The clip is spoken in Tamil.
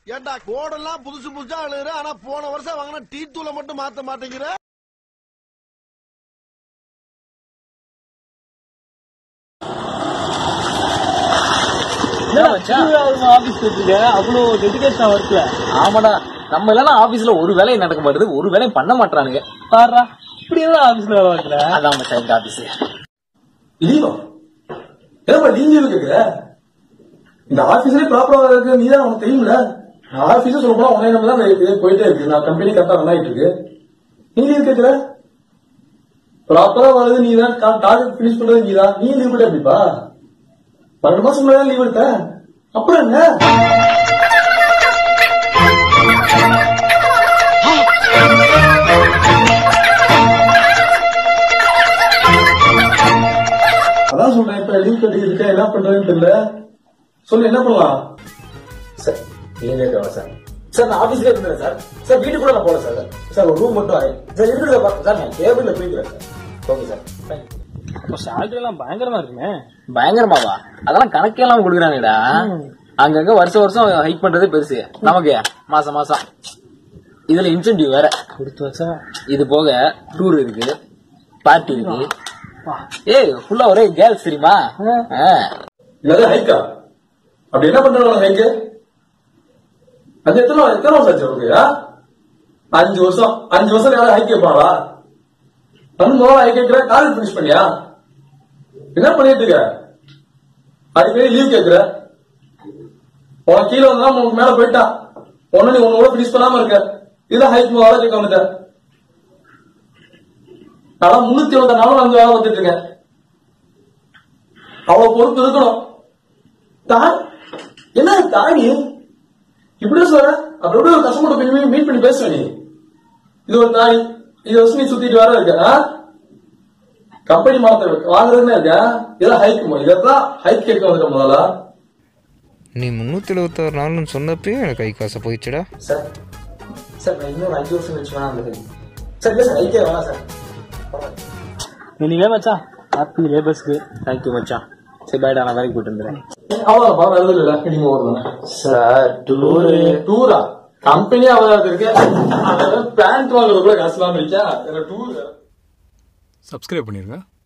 ஏண்டா கோடெல்லாம் புதுசு புதுசா அழுகுற ஆனா போன வருஷம் வாங்கின டீ தூளை மட்டும் மாத்த மாட்டேங்கிற ஆபீஸ் வச்சுக்க அவ்வளவு டெடிகேஷன் ஒர்க்ல ஆமாடா நம்ம இல்லைன்னா ஆபீஸ்ல ஒரு வேலையும் நடக்க மாட்டேது ஒரு வேலையும் பண்ண மாட்டானுங்க பாடுறா இப்படி எல்லாம் ஆபீஸ்ல வேலை வைக்கிற அதான் மச்சான் எங்க ஆபீஸ் லீவா ஏப்பா நீ லீவு கேக்குற இந்த ஆபீஸ்லயே ப்ராப்பரா இருக்கு நீ தான் உனக்கு தெரியும்ல நான் ஆபீஸ் சொல்ல போனா உனக்கு தான் இது போயிட்டே இருக்கு நான் கம்பெனி கரெக்டா ரன் ஆயிட்டு இருக்கு நீ லீவ் கேக்குற ப்ராப்பரா வருது நீ தான் டார்கெட் பினிஷ் பண்றது நீ தான் நீ லீவ் கூட எப்படிப்பா பன்னெண்டு மாசம் முன்னாடி லீவ் எடுத்த அப்புறம் என்ன அதான் சொல்றேன் இப்ப லீவ் கட்டிக்கிட்டு என்ன பண்றதுன்னு தெரியல சொல்லு என்ன பண்ணலாம் சார் இல்லைங்க கேட்கலாம் சார் சார் நான் ஆபீஸ்ல இருந்தேன் சார் சார் வீட்டுக்கு கூட நான் போல சார் சார் ஒரு ரூம் மட்டும் ஆகி சார் இருக்கிறத பார்க்க சார் நான் டேபிள்ல போய்க்கிறேன் சார் ஓகே சார் சேலரி எல்லாம் பயங்கரமா இருக்குமே பயங்கரமாவா அதெல்லாம் கணக்கே எல்லாம் கொடுக்குறாங்கடா அங்கங்க வருஷம் வருஷம் ஹைக் பண்றதே பெருசு நமக்கு மாசம் மாசம் இதுல இன்சென்டிவ் வேற கொடுத்து வச்சா இது போக டூர் இருக்கு பார்ட்டி இருக்கு ஏய் ஃபுல்லா ஒரே கேர்ள்ஸ் தெரியுமா ஆ. இல்ல ஹைக்கா அப்படி என்ன பண்றாங்க ஹைக்கு அது எத்தனை எத்தனை வருஷம் ஆச்சு உனக்கு ஆ? அஞ்சு வருஷம் அஞ்சு வருஷம் யாரும் ஹைக் கேட்பாங்களா வந்து முதல்ல ஹைக் கேட்கிற காலேஜ் பினிஷ் பண்ணியா என்ன பண்ணிட்டு இருக்க அடிக்கடி லீவ் கேட்கிற உனக்கு கீழே வந்தா உனக்கு மேல போயிட்டான் ஒன்னு நீ உன்னோட பினிஷ் பண்ணாம இருக்க இதான் ஹைக் முதல்ல கேட்க வந்துட்ட நான் முன்னூத்தி எழுபது நாளும் வந்து வேலை வந்துட்டு இருக்கேன் அவ்வளவு பொறுப்பு இருக்கணும் தான் என்ன தானி இப்படியே சொல்ற அப்படி எப்படி ஒரு கஸ்டமர் போய் மீட் பண்ணி பேசுவ நீ இது ஒரு தாய் இது வச்சு நீ சுத்திட்டு வர இருக்க கம்பெனி மாத்த வாங்குறதுன்னு இருக்க இதெல்லாம் ஹைக் இதெல்லாம் ஹைக் கேட்க வந்துட்ட முதல்ல நீ முந்நூற்றி எழுபத்தாறு நாள்னு சொன்னப்பயே எனக்கு கை காசை போயிடுச்சுடா சார் சார் நான் இன்னொரு அஞ்சு வருஷம் கழிச்சு வேணா அந்த சார் இல்லை சார் ஐக்கே வேணாம் சார் நீங்க மச்சான் ஹாப்பி லேபர்ஸ்க்கு தேங்க்யூ மச்சான் சரி பாய்டா நான் வேலைக்கு போயிட்டு வந்துடுறேன் அவ்வளவு பணம் எழுதல இல்ல நீங்க ஓடுறேன் சார் டூரு டூரா கம்பெனியா அவ்வளவு இருக்கு பேண்ட் வாங்குறது கூட காசு இல்லாம இருக்கா டூர் சப்ஸ்கிரைப் பண்ணிருங்க